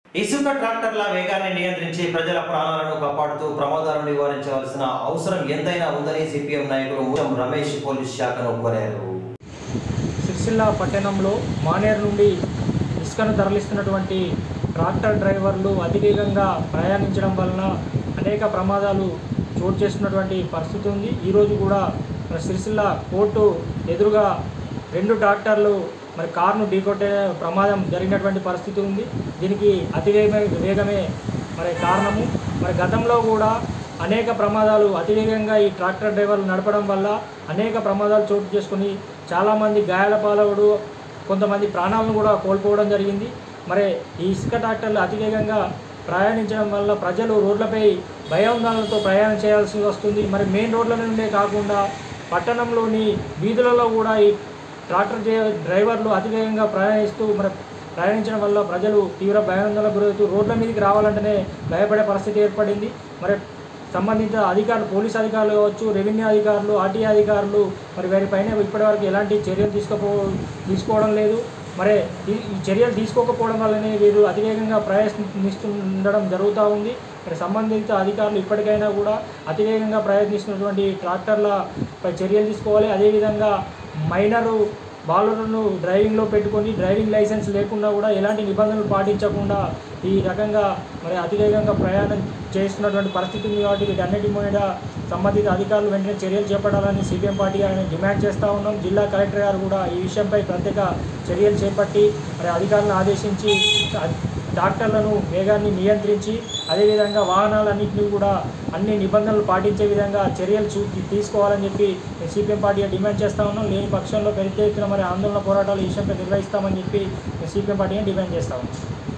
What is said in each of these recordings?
ఇసుక ట్రాక్టర్ల వేగాన్ని నియంత్రించి ప్రజల ప్రాణాలను కాపాడుతూ ప్రమాదాలను నివారించవలసిన అవసరం ఎంతైనా ఉందని సిపిఎం నాయకులు ముత్యం రమేష్ పోలీస్ శాఖను కోరారు సిరిసిల్ల పట్టణంలో మానేరు నుండి ఇసుకను తరలిస్తున్నటువంటి ట్రాక్టర్ డ్రైవర్లు అతివేగంగా ప్రయాణించడం వలన అనేక ప్రమాదాలు చోటు చేసుకున్నటువంటి పరిస్థితి ఉంది ఈరోజు కూడా మన సిరిసిల్ల కోర్టు ఎదురుగా రెండు ట్రాక్టర్లు మరి కారును ఢీకొట్టే ప్రమాదం జరిగినటువంటి పరిస్థితి ఉంది దీనికి అతివేగ వేగమే మరి కారణము మరి గతంలో కూడా అనేక ప్రమాదాలు అతివేగంగా ఈ ట్రాక్టర్ డ్రైవర్లు నడపడం వల్ల అనేక ప్రమాదాలు చోటు చేసుకుని చాలామంది గాయాల పాలవుడు కొంతమంది ప్రాణాలను కూడా కోల్పోవడం జరిగింది మరి ఈ ఇసుక ట్రాక్టర్లు అతివేగంగా ప్రయాణించడం వల్ల ప్రజలు రోడ్లపై భయాందోళనలతో ప్రయాణం చేయాల్సి వస్తుంది మరి మెయిన్ రోడ్ల నుండే కాకుండా పట్టణంలోని వీధులలో కూడా ఈ ట్రాక్టర్ డ్రై- డ్రైవర్లు అతివేగంగా ప్రయాణిస్తూ మరి ప్రయాణించడం వల్ల ప్రజలు తీవ్ర భయాందోళనకు గురవుతూ రోడ్ల మీదకి రావాలంటేనే భయపడే పరిస్థితి ఏర్పడింది మరి సంబంధిత అధికారులు పోలీస్ అధికారులు కావచ్చు రెవెన్యూ అధికారులు ఆర్టీఏ అధికారులు మరి వారిపైన ఇప్పటివరకు ఎలాంటి చర్యలు తీసుకోపో తీసుకోవడం లేదు మరి ఈ ఈ చర్యలు తీసుకోకపోవడం వల్లనే వీరు అతివేగంగా ప్రయత్నిస్తుండడం జరుగుతూ ఉంది మరి సంబంధిత అధికారులు ఇప్పటికైనా కూడా అతివేగంగా ప్రయత్నిస్తున్నటువంటి ట్రాక్టర్లపై చర్యలు తీసుకోవాలి అదేవిధంగా మైనరు బాలులను డ్రైవింగ్లో పెట్టుకొని డ్రైవింగ్ లైసెన్స్ లేకుండా కూడా ఎలాంటి నిబంధనలు పాటించకుండా ఈ రకంగా మరి అతివేగంగా ప్రయాణం చేస్తున్నటువంటి పరిస్థితి ఉంది కాబట్టి వీటన్నిటి మీద సంబంధిత అధికారులు వెంటనే చర్యలు చేపట్టాలని సిపిఎం పార్టీ ఆయన డిమాండ్ చేస్తూ ఉన్నాం జిల్లా కలెక్టర్ గారు కూడా ఈ విషయంపై ప్రత్యేక చర్యలు చేపట్టి మరి అధికారులను ఆదేశించి డాక్టర్లను వేగాన్ని నియంత్రించి అదేవిధంగా వాహనాలన్నింటినీ కూడా అన్ని నిబంధనలు పాటించే విధంగా చర్యలు చూ తీసుకోవాలని చెప్పి సిపిఎం పార్టీ డిమాండ్ చేస్తా ఉన్నాం లేని పక్షంలో పెద్ద ఎత్తున మరి ఆందోళన పోరాటాలు ఈ విషయంపై నిర్వహిస్తామని చెప్పి సిపిఎం పార్టీ డిమాండ్ చేస్తా ఉన్నాం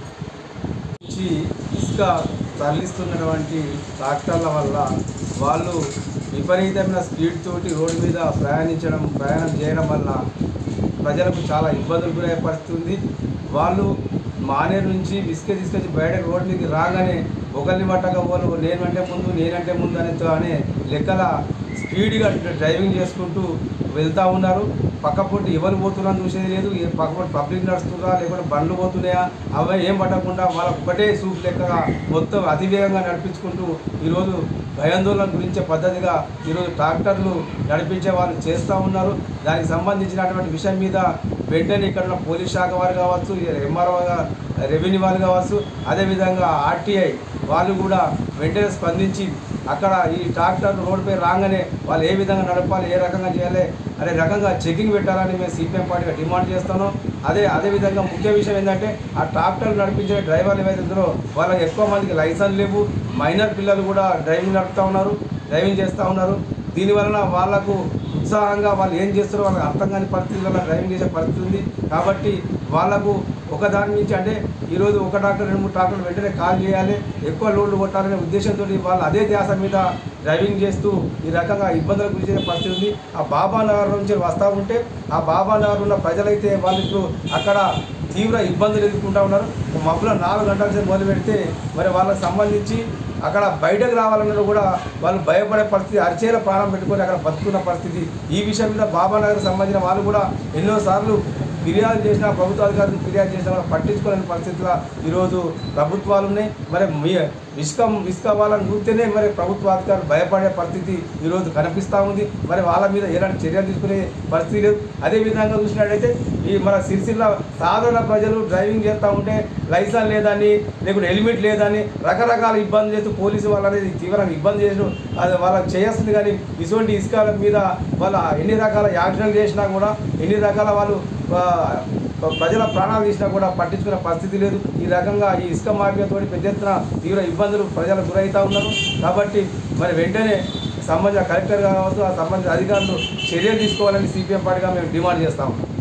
నుంచి ఇసుక తరలిస్తున్నటువంటి ట్రాక్టర్ల వల్ల వాళ్ళు విపరీతమైన స్పీడ్ తోటి రోడ్డు మీద ప్రయాణించడం ప్రయాణం చేయడం వల్ల ప్రజలకు చాలా ఇబ్బందులు గురయ్యే పరిస్థితి ఉంది వాళ్ళు మానేరు నుంచి ఇసుక తీసుకొచ్చి బయట రోడ్డు మీదకి రాగానే ఒకరిని పట్టకపోను నేనంటే ముందు నేనంటే ముందు అనే అనే లెక్కల స్పీడ్గా డ్రైవింగ్ చేసుకుంటూ వెళ్తూ ఉన్నారు పక్కపొంటి ఎవరు పోతున్నారని చూసేది లేదు ఏ పక్కపొంటి పబ్లిక్ నడుస్తుందా లేకుంటే బండ్లు పోతున్నాయా అవి ఏం పట్టకుండా వాళ్ళకు ఒకటే సూప్ లెక్కగా మొత్తం అతివేగంగా నడిపించుకుంటూ ఈరోజు భయాందోళన గురించే పద్ధతిగా ఈరోజు ట్రాక్టర్లు నడిపించే వాళ్ళు చేస్తూ ఉన్నారు దానికి సంబంధించినటువంటి విషయం మీద వెంటనే ఇక్కడ ఉన్న పోలీస్ శాఖ వారు కావచ్చు ఎంఆర్ఓ రెవెన్యూ వాళ్ళు కావచ్చు అదేవిధంగా ఆర్టీఐ వాళ్ళు కూడా వెంటనే స్పందించి అక్కడ ఈ ట్రాక్టర్ రోడ్డుపై రాగానే వాళ్ళు ఏ విధంగా నడపాలి ఏ రకంగా చేయాలి అనే రకంగా చెకింగ్ పెట్టాలని మేము సిపిఎం పార్టీగా డిమాండ్ చేస్తున్నాం అదే అదేవిధంగా ముఖ్య విషయం ఏంటంటే ఆ ట్రాక్టర్ నడిపించే డ్రైవర్లు ఏవైతే ఉన్నారో వాళ్ళకి ఎక్కువ మందికి లైసెన్స్ లేవు మైనర్ పిల్లలు కూడా డ్రైవింగ్ నడుపుతూ ఉన్నారు డ్రైవింగ్ చేస్తూ ఉన్నారు దీనివలన వాళ్ళకు ఉత్సాహంగా వాళ్ళు ఏం చేస్తారో వాళ్ళకి అర్థం కాని పరిస్థితి వల్ల డ్రైవింగ్ చేసే పరిస్థితి ఉంది కాబట్టి వాళ్ళకు ఒక దాని నుంచి అంటే ఈరోజు ఒక ట్రాక్టర్ రెండు మూడు ట్రాక్టర్లు వెంటనే కాల్ చేయాలి ఎక్కువ లోడ్లు కొట్టాలనే ఉద్దేశంతో వాళ్ళు అదే ధ్యాస మీద డ్రైవింగ్ చేస్తూ ఈ రకంగా ఇబ్బందులకు గురి చేసే పరిస్థితి ఉంది ఆ బాబా నగర్ నుంచి వస్తూ ఉంటే ఆ బాబా నగర్ ఉన్న ప్రజలైతే వాళ్ళు ఇప్పుడు అక్కడ తీవ్ర ఇబ్బందులు ఎదుర్కొంటూ ఉన్నారు మబ్బులో నాలుగు గంటల సేపు మొదలు పెడితే మరి వాళ్ళకి సంబంధించి అక్కడ బయటకు రావాలన్నా కూడా వాళ్ళు భయపడే పరిస్థితి అరిచేల ప్రాణం పెట్టుకొని అక్కడ బతుకున్న పరిస్థితి ఈ విషయం మీద బాబానగర్ సంబంధించిన వాళ్ళు కూడా ఎన్నోసార్లు ఫిర్యాదు చేసినా ప్రభుత్వ అధికారులు ఫిర్యాదు చేసినా కూడా పట్టించుకోలేని పరిస్థితిలో ఈరోజు ప్రభుత్వాలు ఉన్నాయి మరి మీ ఇసుక ఇసుక వాళ్ళని చూస్తేనే మరి ప్రభుత్వ అధికారులు భయపడే పరిస్థితి ఈరోజు కనిపిస్తూ ఉంది మరి వాళ్ళ మీద ఎలాంటి చర్యలు తీసుకునే పరిస్థితి లేదు అదేవిధంగా చూసినట్టయితే ఈ మన సిరిసిల్ల సాధారణ ప్రజలు డ్రైవింగ్ చేస్తూ ఉంటే లైసెన్స్ లేదని లేకుంటే హెల్మెట్ లేదని రకరకాల ఇబ్బందులు చేస్తూ పోలీసు వాళ్ళు అనేది తీవ్రంగా ఇబ్బంది చేసిన అది వాళ్ళకి చేస్తుంది కానీ ఇటువంటి ఇసుక మీద వాళ్ళ ఎన్ని రకాల యాక్సిడెంట్ చేసినా కూడా ఎన్ని రకాల వాళ్ళు ఆ, ప్రజల ప్రాణాలు తీసినా కూడా పట్టించుకునే పరిస్థితి లేదు ఈ రకంగా ఈ ఇసుక మాఫియాతో పెద్ద ఎత్తున తీవ్ర ఇబ్బందులు ప్రజలు గురవుతూ ఉన్నారు కాబట్టి మరి వెంటనే సంబంధించిన కలెక్టర్ కావచ్చు ఆ సంబంధించిన అధికారులు చర్యలు తీసుకోవాలని సిపిఎం పార్టీగా మేము డిమాండ్ చేస్తాము